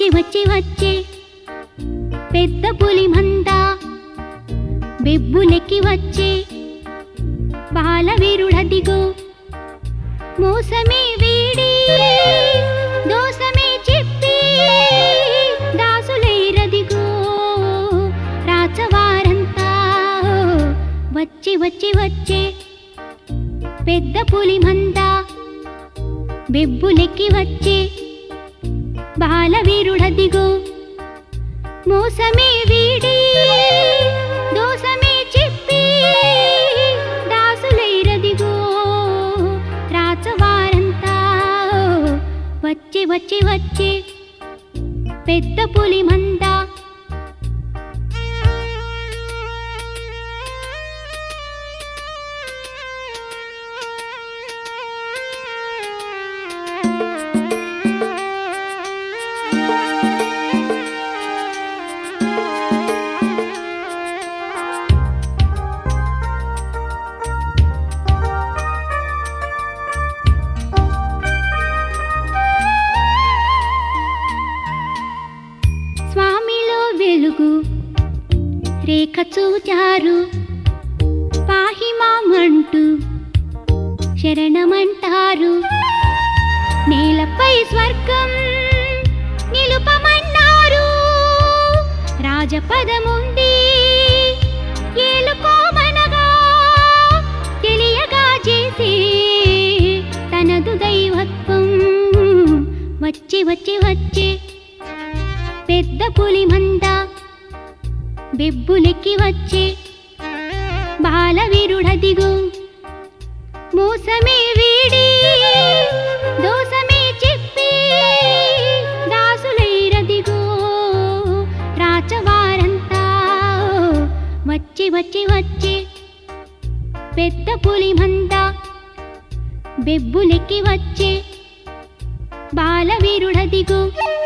వచ్చి వచ్చి వచ్చే పెద్ద పులి మంద బెబ్బులెక్కి వచ్చే బాలవీరుడదిగో మోసమే వీడి దోసమే చెప్పి దాసులైరదిగో రాచవారంతా వచ్చి వచ్చి వచ్చే పెద్ద పులి మంద బెబ్బులెక్కి వచ్చే బాలవీరుడదిగో మోసమే వీడి దోసమే చెప్పి దాసులైరదిగో రాచవారంతా వచ్చి వచ్చి వచ్చే పెద్ద పులి మంద స్వామిలో వెలుగు రేఖ చూచారు పాహిమామంటూ శరణమంటారు నేలపై స్వర్గం నిలుపమన్నారు రాజపదముంది ఏలుకోమనగా తెలియగా చేసి తనదు దైవత్వం వచ్చి వచ్చి వచ్చే పెద్ద పులి మంద బెబ్బులెక్కి వచ్చే బాలవీరుడదిగో మోసమే వీడి దోసమే చెప్పి దాసులైరదిగో రాచవారంతా వచ్చి వచ్చి వచ్చే పెద్ద పులి మంద బెబ్బులెక్కి వచ్చే బాలవీరుడదిగో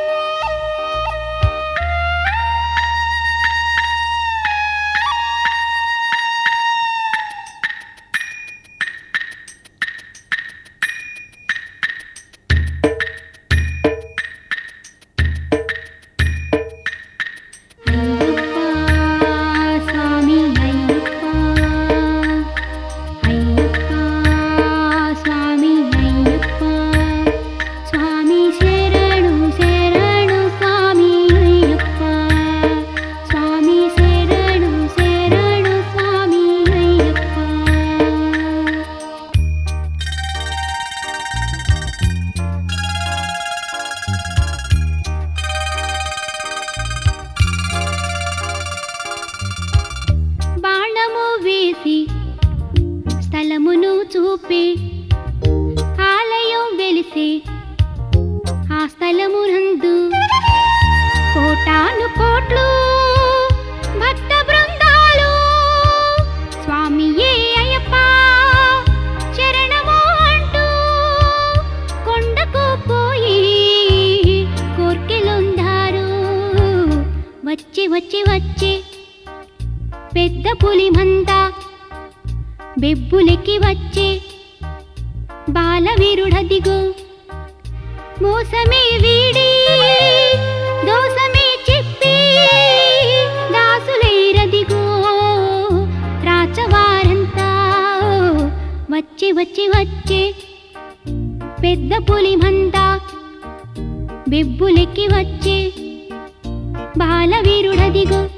అయ్యప్ప స్వామి అయ్యప్ప అయ్యప్ప స్వామి అయ్యప్ప స్వామి శరణు శరణు స్వామి అయ్యప్ప స్వామి శరణు శరణు స్వామి అయ్యప్ప బాణము వేసి స్థలమును చూపి ఆలయం వెలిసి ఆ స్థలమునందు కోటాను కోట్లు భక్త బృందాలు స్వామియే అయ్యప్ప శరణము అంటూ కొండకు పోయి కోర్కెలొందారు వచ్చి వచ్చి వచ్చి పెద్ద పులి మంద బెబ్బులెక్కి వచ్చే బాలవీరుడదిగో మోసమే వీడి దోసమే చెప్పి దాసులైరదిగో రాచవారంతా వచ్చి వచ్చి వచ్చే పెద్ద పులి మంద బెబ్బులెక్కి వచ్చే బాలవీరుడదిగో